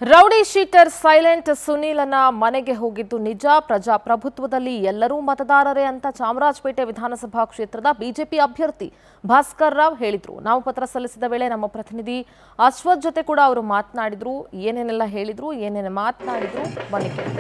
Rowdy sheeter silent ಸುನೀಲನ ಮನೆಗೆ ಹೋಗಿದ್ದು ನಿಜ ಪ್ರಜಾಪ್ರಭುತ್ವದಲ್ಲಿ ಎಲ್ಲರೂ ಮತದಾರರೇ ಅಂತ ಚಾಮರಾಜಪೇಟೆ ವಿಧಾನಸಭಾ ಕ್ಷೇತ್ರದ ಬಿಜೆಪಿ ಅಭ್ಯರ್ಥಿ ಭಾಸ್ಕರ್ ರಾವ್ ಹೇಳಿದ್ರು ನಾಮಪತ್ರ ಸಲ್ಲಿಸಿದ ವೇಳೆ ನಮ್ಮ ಪ್ರತಿನಿಧಿ ಅಶ್ವಥ್ ಜೊತೆ ಕೂಡ ಅವರು ಮಾತನಾಡಿದ್ರು ಏನೇನೆಲ್ಲ ಹೇಳಿದ್ರು ಏನೇನು ಮಾತನಾಡಿದ್ರು ಬನ್ನಿ ಕೇಳಿ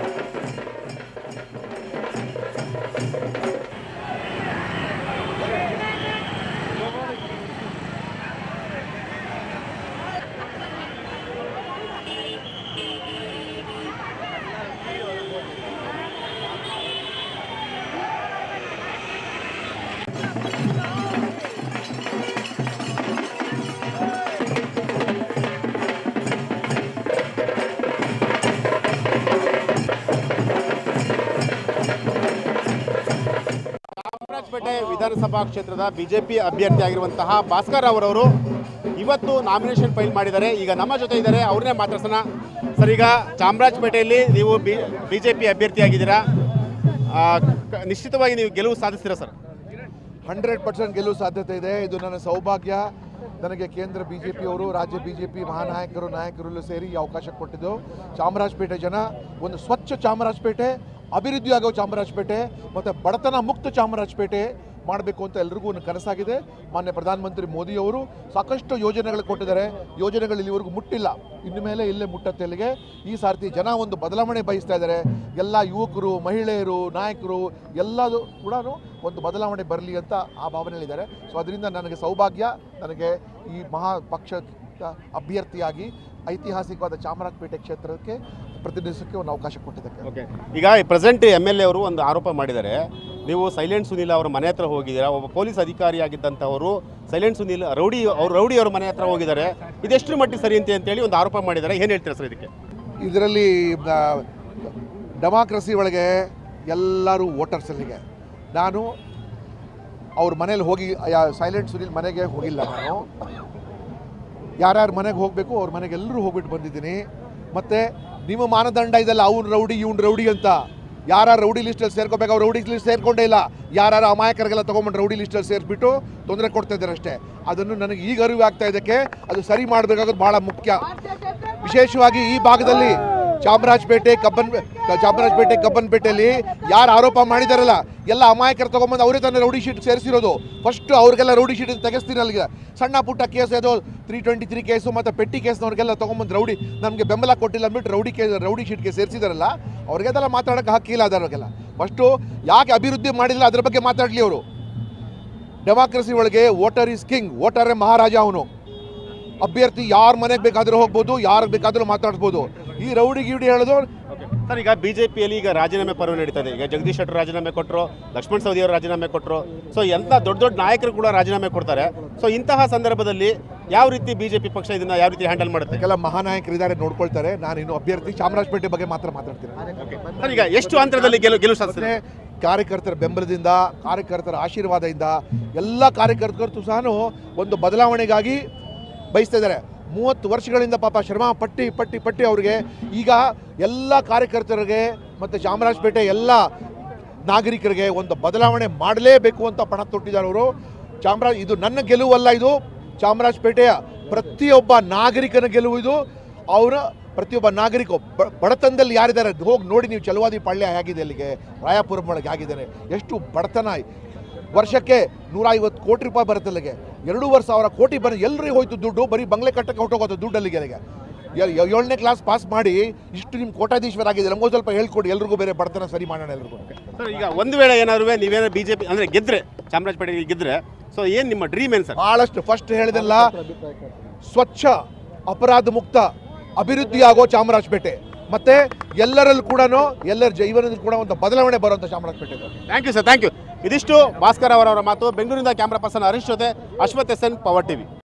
ಚಾಮರಾಜಪೇಟೆ ವಿಧಾನಸಭಾ ಕ್ಷೇತ್ರದ ಬಿಜೆಪಿ ಅಭ್ಯರ್ಥಿ ಆಗಿರುವಂತಹ ಭಾಸ್ಕರ್ ಅವರವರು ಇವತ್ತು ನಾಮಿನೇಷನ್ ಫೈಲ್ ಮಾಡಿದ್ದಾರೆ ಈಗ ನಮ್ಮ ಜೊತೆ ಇದ್ದಾರೆ ಅವ್ರನ್ನೇ ಮಾತಾಡ್ಸೋಣ ಸರ್ ಈಗ ಚಾಮರಾಜಪೇಟೆಯಲ್ಲಿ ನೀವು ಬಿ ಬಿಜೆಪಿ ಅಭ್ಯರ್ಥಿಯಾಗಿದ್ದೀರಾ ಆ, ಕ- ನಿಶ್ಚಿತವಾಗಿ ನೀವು ಗೆಲುವು ಸಾಧಿಸ್ತೀರಾ ಸರ್ ಹಂಡ್ರೆಡ್ ಪರ್ಸೆಂಟ್ ಗೆಲ್ಲುವ ಸಾಧ್ಯತೆ ಇದೆ ಇದು ನನ್ನ ಸೌಭಾಗ್ಯ ನನಗೆ ಕೇಂದ್ರ ಬಿ ಜೆ ಪಿಯವರು ರಾಜ್ಯ ಬಿ ಜೆ ಪಿ ಮಹಾನಾಯಕರು ನಾಯಕರೆಲ್ಲ ಸೇರಿ ಈ ಅವಕಾಶ ಕೊಟ್ಟಿದ್ದು ಚಾಮರಾಜಪೇಟೆ ಜನ ಒಂದು ಸ್ವಚ್ಛ ಚಾಮರಾಜಪೇಟೆ ಅಭಿವೃದ್ಧಿ ಆಗೋ ಚಾಮರಾಜಪೇಟೆ ಮತ್ತು ಬಡತನ ಮುಕ್ತ ಚಾಮರಾಜಪೇಟೆ ಮಾಡಬೇಕು ಅಂತ ಎಲ್ರಿಗೂ ಒಂದು ಕನಸಾಗಿದೆ ಮಾನ್ಯ ಪ್ರಧಾನಮಂತ್ರಿ ಮೋದಿಯವರು ಸಾಕಷ್ಟು ಯೋಜನೆಗಳು ಕೊಟ್ಟಿದ್ದಾರೆ ಯೋಜನೆಗಳು ಇಲ್ಲಿವರೆಗೂ ಮುಟ್ಟಿಲ್ಲ ಇನ್ನು ಮೇಲೆ ಇಲ್ಲೇ ಮುಟ್ಟತ್ತೆ ಇಲ್ಲಿಗೆ ಈ ಸಾರ್ತಿ ಜನ ಒಂದು ಬದಲಾವಣೆ ಬಯಸ್ತಾ ಇದ್ದಾರೆ ಎಲ್ಲ ಯುವಕರು ಮಹಿಳೆಯರು ನಾಯಕರು ಎಲ್ಲದೂ ಕೂಡ ಒಂದು ಬದಲಾವಣೆ ಬರಲಿ ಅಂತ ಆ ಭಾವನೆಯಲ್ಲಿದ್ದಾರೆ ಸೊ ಅದರಿಂದ ನನಗೆ ಸೌಭಾಗ್ಯ ನನಗೆ ಈ ಮಹಾ ಪಕ್ಷ ಅಭ್ಯರ್ಥಿಯಾಗಿ ಐತಿಹಾಸಿಕವಾದ ಚಾಮರಾಜಪೇಟೆ ಕ್ಷೇತ್ರಕ್ಕೆ ಪ್ರತಿನಿಧಿಸೋಕ್ಕೆ ಒಂದು ಅವಕಾಶ ಕೊಟ್ಟಿದ್ದಕ್ಕೆ ಓಕೆ ಈಗ ಪ್ರೆಸೆಂಟ್ ಎಮ್ ಎಲ್ ಎ ಅವರು ಒಂದು ಆರೋಪ ಮಾಡಿದ್ದಾರೆ ನೀವು ಸೈಲೆಂಟ್ ಸುನೀಲ್ ಅವರ ಮನೆ ಹತ್ರ ಹೋಗಿದ್ದೀರಾ ಒಬ್ಬ ಪೊಲೀಸ್ ಅಧಿಕಾರಿಯಾಗಿದ್ದಂಥವರು ಸೈಲೆಂಟ್ ಸುನೀಲ್ ರೌಡಿ ಅವ್ರು ರೌಡಿ ಅವ್ರ ಮನೆ ಹತ್ರ ಹೋಗಿದ್ದಾರೆ ಇದೆಷ್ಟು ಮಟ್ಟಿಗೆ ಸರಿ ಅಂತ ಅಂತೇಳಿ ಒಂದು ಆರೋಪ ಮಾಡಿದ್ದಾರೆ ಏನು ಹೇಳ್ತೀರಾ ಸರ್ ಇದಕ್ಕೆ ಇದರಲ್ಲಿ ಡೆಮಾಕ್ರಸಿ ಒಳಗೆ ಎಲ್ಲರೂ ವೋಟರ್ಸ್ ಅಲ್ಲಿಗೆ ನಾನು ಅವ್ರ ಮನೇಲಿ ಹೋಗಿ ಸೈಲೆಂಟ್ ಸುನೀಲ್ ಮನೆಗೆ ಹೋಗಿಲ್ಲ ನಾನು ಯಾರ್ಯಾರ ಮನೆಗೆ ಹೋಗಬೇಕು ಅವ್ರ ಮನೆಗೆ ಎಲ್ಲರೂ ಹೋಗ್ಬಿಟ್ಟು ಬಂದಿದ್ದೀನಿ ಮತ್ತು ನಿಮ್ಮ ಮಾನದಂಡ ಇದೆಲ್ಲ ಅವ್ನು ರೌಡಿ ಇವ್ನು ರೌಡಿ ಅಂತ ಯಾರು ರೌಡಿ ಲಿಸ್ಟಲ್ಲಿ ಸೇರ್ಕೋಬೇಕು ಅವ್ರು ರೌಡಿ ಲಿಸ್ಟ್ ಸೇರ್ಕೊಂಡೇ ಇಲ್ಲ ಯಾರು ಅಮಾಯಕರಿಗೆಲ್ಲ ತೊಗೊಂಬಂದು ರೌಡಿ ಲಿಸ್ಟಲ್ಲಿ ಸೇರಿಸ್ಬಿಟ್ಟು ತೊಂದರೆ ಕೊಡ್ತಾ ಇದ್ದಾರೆ ಅಷ್ಟೇ ಅದನ್ನು ನನಗೆ ಈಗ ಅರಿವು ಆಗ್ತಾ ಇದಕ್ಕೆ ಅದು ಸರಿ ಮಾಡಬೇಕಾಗೋದು ಭಾಳ ಮುಖ್ಯ ವಿಶೇಷವಾಗಿ ಈ ಭಾಗದಲ್ಲಿ ಚಾಮರಾಜಪೇಟೆ ಕಬ್ಬನ್ ಚಾಮರಾಜಪೇಟೆ ಕಬ್ಬನ್ಪೇಟೆಯಲ್ಲಿ ಯಾರು ಆರೋಪ ಮಾಡಿದಾರಲ್ಲ ಎಲ್ಲ ಅಮಾಯಕರು ತಗೊಂಬಂದು ಅವರೇ ತಾನೇ ರೌಡಿ ಶೀಟ್ ಸೇರಿಸಿರೋದು ಫಸ್ಟ್ ಅವ್ರಿಗೆಲ್ಲ ರೌಡಿ ಶೀಟ್ ತೆಗೆಸ್ತೀನಿ ಅಲ್ಲಿಗೆ ಸಣ್ಣ ಪುಟ್ಟ ಕೇಸ್ ಅದು ತ್ರೀ ಟ್ವೆಂಟಿ ತ್ರೀ ಕೇಸು ಮತ್ತು ಪೆಟ್ಟಿ ಕೇಸ್ನವ್ರಿಗೆಲ್ಲ ತೊಗೊಂಬಂದು ರೌಡಿ ನಮಗೆ ಬೆಂಬಲ ಕೊಟ್ಟಿಲ್ಲ ಅಂದ್ಬಿಟ್ಟು ರೌಡಿ ಕೇಸ್ ರೌಡಿ ಶೀಟ್ಗೆ ಸೇರಿಸಿದಾರಲ್ಲ ಅವ್ರಿಗೆಲ್ಲ ಮಾತಾಡೋಕ್ಕೆ ಹಕ್ಕಿಲ್ಲ ಅದರಿಗೆಲ್ಲ ಫಸ್ಟು ಯಾಕೆ ಅಭಿವೃದ್ಧಿ ಮಾಡಿಲ್ಲ ಅದ್ರ ಬಗ್ಗೆ ಮಾತಾಡಲಿ ಅವರು ಡೆಮಾಕ್ರಸಿ ಒಳಗೆ ವೋಟರ್ ಇಸ್ ಕಿಂಗ್ ವೋಟರೇ ಮಹಾರಾಜ ಅವನು ಅಭ್ಯರ್ಥಿ ಯಾರ ಮನೆಗೆ ಬೇಕಾದರೂ ಹೋಗ್ಬೋದು ಯಾರಿಗೆ ಬೇಕಾದರೂ ಮಾತಾಡ್ಬೋದು ಈ ರೌಡಿ ಗಿಡಿ ಹೇಳೋದು ಸರ್ ಈಗ ಬಿಜೆಪಿಯಲ್ಲಿ ಈಗ ರಾಜೀನಾಮೆ ಪರ್ವ ನಡೀತಾ ಇದೆ ಈಗ ಜಗದೀಶ್ ಶೆಟ್ಟರ್ ರಾಜೀನಾಮೆ ಕೊಟ್ಟರು ಲಕ್ಷ್ಮಣ್ ಸವದಿ ಅವರು ರಾಜೀನಾಮೆ ಕೊಟ್ಟರು ಸೊ ಎಂಥ ದೊಡ್ಡ ದೊಡ್ಡ ನಾಯಕರು ಕೂಡ ರಾಜೀನಾಮೆ ಕೊಡ್ತಾರೆ ಸೊ ಇಂತಹ ಸಂದರ್ಭದಲ್ಲಿ ಯಾವ ರೀತಿ ಬಿಜೆಪಿ ಪಕ್ಷ ಇದನ್ನ ಯಾವ ರೀತಿ ಹ್ಯಾಂಡಲ್ ಮಾಡುತ್ತೆ ಕೆಲ ಮಹಾನಾಯಕರು ಇದ್ದಾರೆ ನೋಡ್ಕೊಳ್ತಾರೆ ನಾನು ಇನ್ನು ಅಭ್ಯರ್ಥಿ ಚಾಮರಾಜಪೇಟೆ ಬಗ್ಗೆ ಮಾತ್ರ ಮಾತಾಡ್ತೀನಿ ಸರ್ ಈಗ ಎಷ್ಟು ಅಂತರದಲ್ಲಿ ಗೆಲುವು ಗೆಲುವು ಸಾಧಿಸ್ತಾರೆ ಮತ್ತೆ ಕಾರ್ಯಕರ್ತರ ಬೆಂಬಲದಿಂದ ಕಾರ್ಯಕರ್ತರ ಆಶೀರ್ವಾದದಿಂದ ಎಲ್ಲ ಕಾರ್ಯಕರ್ತರು ಸಹ ಒಂದು ಬದಲಾವಣೆಗಾಗಿ ಬಯಸ್ತಾ ಇದ್ದಾರೆ ಮೂವತ್ತು ವರ್ಷಗಳಿಂದ ಪಾಪ ಶ್ರಮ ಪಟ್ಟಿ ಪಟ್ಟಿ ಪಟ್ಟಿ ಅವ್ರಿಗೆ ಈಗ ಎಲ್ಲ ಕಾರ್ಯಕರ್ತರಿಗೆ ಮತ್ತು ಚಾಮರಾಜಪೇಟೆ ಎಲ್ಲ ನಾಗರಿಕರಿಗೆ ಒಂದು ಬದಲಾವಣೆ ಮಾಡಲೇಬೇಕು ಅಂತ ಪಣ ತೊಟ್ಟಿದ್ದಾರೆ ಅವರು ಚಾಮರಾಜ್ ಇದು ನನ್ನ ಗೆಲುವಲ್ಲ ಇದು ಚಾಮರಾಜಪೇಟೆಯ ಪ್ರತಿಯೊಬ್ಬ ನಾಗರಿಕನ ಗೆಲುವು ಇದು ಅವರ ಪ್ರತಿಯೊಬ್ಬ ನಾಗರಿಕ ಬ- ಬಡತನದಲ್ಲಿ ಯಾರಿದ್ದಾರೆ ಹೋಗಿ ನೋಡಿ ನೀವು ಚಲವಾದಿ ಪಾಳ್ಯ ಹೇಗಿದೆ ಅಲ್ಲಿಗೆ ರಾಯಾಪುರ ಒಳಗೆ ಆಗಿದ್ದಾನೆ ಎಷ್ಟು ಬಡತನ ವರ್ಷಕ್ಕೆ ನೂರ ಐವತ್ತು ಕೋಟಿ ರೂಪಾಯಿ ಬರುತ್ತೆ ಅಲ್ಲಿಗೆ ಎರಡೂವರೆ ಸಾವಿರ ಕೋಟಿ ಬರ ಎಲ್ಲರಿಗೂ ಹೋಯ್ತು ದುಡ್ಡು ಬರೀ ಬಂಗ್ಲೆ ಕಟ್ಟಕ್ಕೆ ಹೊಟ್ಟೋಗೋದು ದುಡ್ಡು ಅಲ್ಲಿಗೆ ಅಲ್ಲಿಗೆ ಏ- ಏ- ಏಳನೇ ಕ್ಲಾಸ್ ಪಾಸ್ ಮಾಡಿ ಇಷ್ಟು ನಿಮ್ಮ ಕೋಟಾಧೀಶ್ವರ ಆಗಿದೆ ನಮಗೂ ಸ್ವಲ್ಪ ಹೇಳ್ಕೊಡಿ ಎಲ್ರಿಗೂ ಬೇರೆ ಬಡತನ ಸರಿ ಮಾಡೋಣ ಎಲ್ರಿಗೂ ಸರ್ ಈಗ ಒಂದು ವೇಳೆ ಏನಾದ್ರು ನೀವೇನೋ ಬಿಜೆಪಿ ಅಂದ್ರೆ ಗೆದ್ರೆ ಚಾಮರಾಜಪೇಟೆ ಗೆದ್ರೆ ಸೊ ಏನ್ ನಿಮ್ಮ ಡ್ರೀಮ್ ಏನು ಸರ್ ಭಾಳಷ್ಟು ಫಸ್ಟ್ ಹೇಳಿದೆಲ್ಲ ಸ್ವಚ್ಛ ಅಪರಾಧ ಮುಕ್ತ ಅಭಿವೃದ್ಧಿ ಆಗೋ ಚಾಮರಾಜಪೇಟೆ ಮತ್ತೆ ಎಲ್ಲರಲ್ಲೂ ಕೂಡ ಎಲ್ಲರ ಜೀವನದಲ್ಲಿ ಕೂಡ ಒಂದು ಬದಲಾವಣೆ ಬರುವಂಥ ಚಾಮರಾಜಪೇಟೆ ಇದು. Thank you sir thank you ಇದಿಷ್ಟು ಭಾಸ್ಕರ್ ಅವರವರ ಮಾತು ಬೆಂಗಳೂರಿನಿಂದ ಕ್ಯಾಮ್ರಾ ಪರ್ಸನ್ ಹರೀಶ್ ಜೊತೆ Ashwath S N power TV